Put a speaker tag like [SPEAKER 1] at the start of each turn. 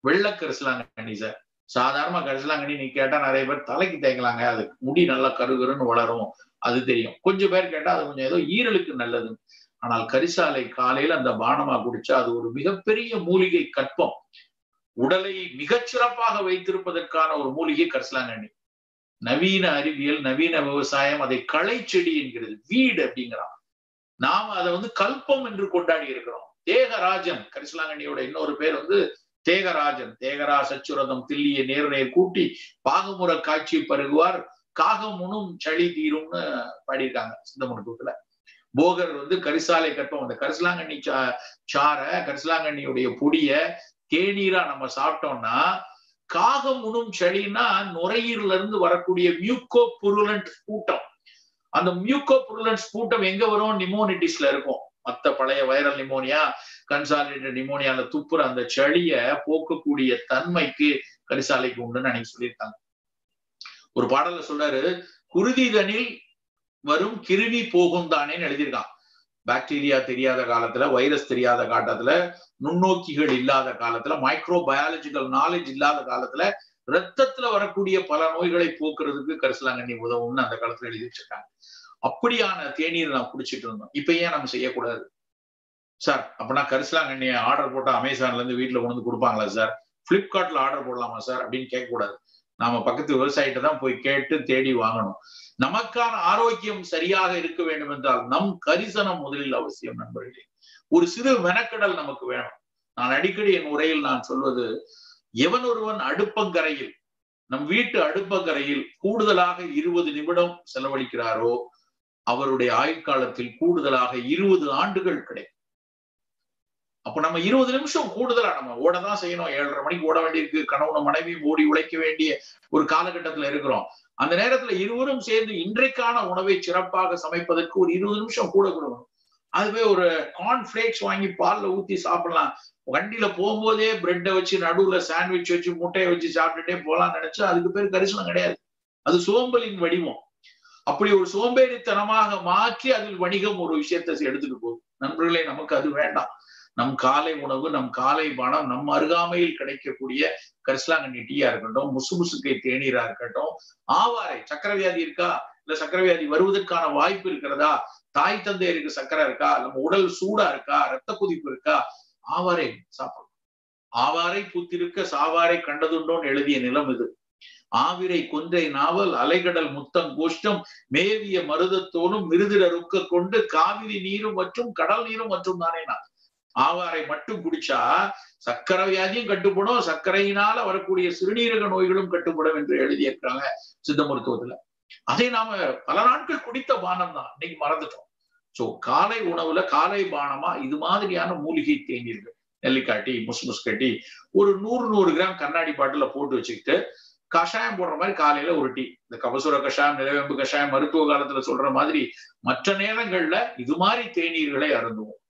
[SPEAKER 1] வெள்ளை கரிசலாங்கண்ணி சார் சாதாரண கரிசலாங்கண்ணி நீ கேட்டா நிறைய பேர் தலைக்கு தேங்கலாங்க அது முடி நல்லா கருகருன்னு வளரும் அது தெரியும் கொஞ்சம் பேர் கேட்டா அது கொஞ்சம் ஏதோ ஈரலுக்கு நல்லது ஆனால் கரிசாலை காலையில அந்த பானமா குடிச்சா அது ஒரு மிகப்பெரிய மூலிகை கற்பம் உடலை மிகச்சிறப்பாக வைத்திருப்பதற்கான ஒரு மூலிகை கரிசலாங்கண்ணி நவீன அறிவியல் நவீன விவசாயம் அதை களை செடி என்கிறது வீடு அப்படிங்கிறான் நாம அதை வந்து கல்பம் என்று கொண்டாடி இருக்கிறோம் தேகராஜன் கரிசலாங்கண்ணியோட இன்னொரு பேர் வந்து தேகராஜன் தேகரா சச்சுரதம் தில்லிய நேர் நேர் கூட்டி பாகமுற காட்சி பருகுவார் காகமுனும் சளி தீரும்னு பாடியிருக்காங்க சிந்தமனுக்குல போகர் வந்து கரிசாலை கற்பம் அந்த கரிசலாங்கண்ணி சா சார கரிசலாங்கண்ணியுடைய பொடிய தேநீரா நம்ம சாப்பிட்டோம்னா காகம் உணும் சளின்னா நுரையீரல இருந்து வரக்கூடிய மியூக்கோ புருலண்ட் கூட்டம் அந்த மியூக்கோ புருலன்ஸ் கூட்டம் எங்க வரும் நிமோனிட்டிஸ்ல இருக்கும் மத்த பழைய வைரல் நிமோனியா கன்சாலிடேட் நிமோனியால துப்புற அந்த சளிய போக்கக்கூடிய தன்மைக்கு கரிசாலைக்கு உண்டுன்னு அன்னைக்கு சொல்லியிருக்காங்க ஒரு பாடல்ல சொல்றாரு குருதிதனில் வரும் கிருமி போகும் தானேன்னு எழுதியிருக்கான் பாக்டீரியா தெரியாத காலத்துல வைரஸ் தெரியாத காலத்துல நுண்ணோக்கிகள் இல்லாத காலத்துல மைக்ரோ பயாலஜிக்கல் நாலேஜ் இல்லாத காலத்துல ரத்தத்துல வரக்கூடிய பல நோய்களை போக்குறதுக்கு கரிசலாங்கண்ணி உதவும்னு அந்த காலத்துல எழுதி வச்சிருக்காங்க அப்படியான தேநீர் நாம் குடிச்சிட்டு இருந்தோம் இப்ப ஏன் நம்ம செய்யக்கூடாது சார் அப்படின்னா கரிசலாங்கண்ணிய ஆர்டர் போட்டா அமேசான்ல இருந்து வீட்டுல கொண்டு வந்து கொடுப்பாங்களா சார் பிளிப்கார்ட்ல ஆர்டர் போடலாமா சார் அப்படின்னு கேட்க கூடாது நாம பக்கத்து விவசாயிட்ட தான் போய் கேட்டு தேடி வாங்கணும் நமக்கான ஆரோக்கியம் சரியாக இருக்க வேண்டும் என்றால் நம் கரிசனம் முதலில் அவசியம் நண்பர்களே ஒரு சிறு மெனக்கடல் நமக்கு வேணும் நான் அடிக்கடி என் உரையில் நான் சொல்வது எவன் ஒருவன் அடுப்பங்கரையில் நம் வீட்டு அடுப்பங்கரையில் கூடுதலாக இருபது நிமிடம் செலவழிக்கிறாரோ அவருடைய ஆயுட்காலத்தில் கூடுதலாக இருபது ஆண்டுகள் கிடைக்கும் அப்ப நம்ம இருபது நிமிஷம் கூடுதலா நம்ம ஓட தான் செய்யணும் ஏழரை மணிக்கு ஓட வேண்டியிருக்கு கணவனும் மனைவி ஓடி உழைக்க வேண்டிய ஒரு காலகட்டத்துல இருக்கிறோம் அந்த நேரத்துல இருவரும் சேர்ந்து இன்றைக்கான உணவை சிறப்பாக சமைப்பதற்கு ஒரு இருபது நிமிஷம் கூட கொடுக்கணும் அதுவே ஒரு கார்ன்ஃபிளேக்ஸ் வாங்கி பால்ல ஊத்தி சாப்பிடலாம் வண்டியில போகும்போதே பிரெட்டை வச்சு நடுவுல சாண்ட்விச் வச்சு முட்டையை வச்சு சாப்பிட்டுட்டே போலாம்னு நினைச்சா அதுக்கு பேர் கரிசனம் கிடையாது அது சோம்பலின் வடிவம் அப்படி ஒரு சோம்பேறித்தனமாக மாற்றி அதில் வணிகம் ஒரு விஷயத்தை எடுத்துட்டு போகுது நண்பர்களே நமக்கு அது வேண்டாம் நம் காலை உணவு நம் காலை பானம் நம் அருகாமையில் கிடைக்கக்கூடிய கரிசலாங்கண்ணி டீயா இருக்கட்டும் முசு முசுக்கை தேநீரா இருக்கட்டும் ஆவாரை சக்கரை வியாதி இருக்கா இல்ல சக்கரை வியாதி வருவதற்கான வாய்ப்பு இருக்கிறதா தாய் தந்தையருக்கு சக்கரை இருக்கா நம்ம உடல் சூடா இருக்கா ரத்த கொதிப்பு இருக்கா ஆவாரை சாப்பிடணும் ஆவாரை பூத்திருக்க சாவாரை கண்டதுண்டோன்னு எழுதிய நிலம் இது ஆவிரை கொன்றை நாவல் அலைகடல் முத்தம் கோஷ்டம் மேவிய மருதத்தோடும் மிருதிர ருக்க கொண்டு காவிரி நீரும் மற்றும் கடல் நீரும் மற்றும் தானே நான் ஆவாரை மட்டும் குடிச்சா சக்கரை வியாதியும் கட்டுப்படும் சர்க்கரையினால வரக்கூடிய சிறுநீரக நோய்களும் கட்டுப்படும் என்று எழுதியிருக்கிறாங்க சித்த மருத்துவத்துல அதை நாம பல நாட்கள் குடித்த பானம் தான் இன்னைக்கு மறந்துட்டோம் சோ காலை உணவுல காலை பானமா இது மாதிரியான மூலிகை தேநீர்கள் நெல்லிக்காய் டீ முஸ்முஸ் கட்டி ஒரு நூறு நூறு கிராம் கண்ணாடி பாட்டில போட்டு வச்சுக்கிட்டு கஷாயம் போடுற மாதிரி காலையில ஒரு டீ இந்த கபசுர கஷாயம் நிலவேம்பு கஷாயம் மருத்துவ காலத்துல சொல்ற மாதிரி மற்ற நேரங்கள்ல இது மாதிரி தேநீர்களை அருந்துவோம்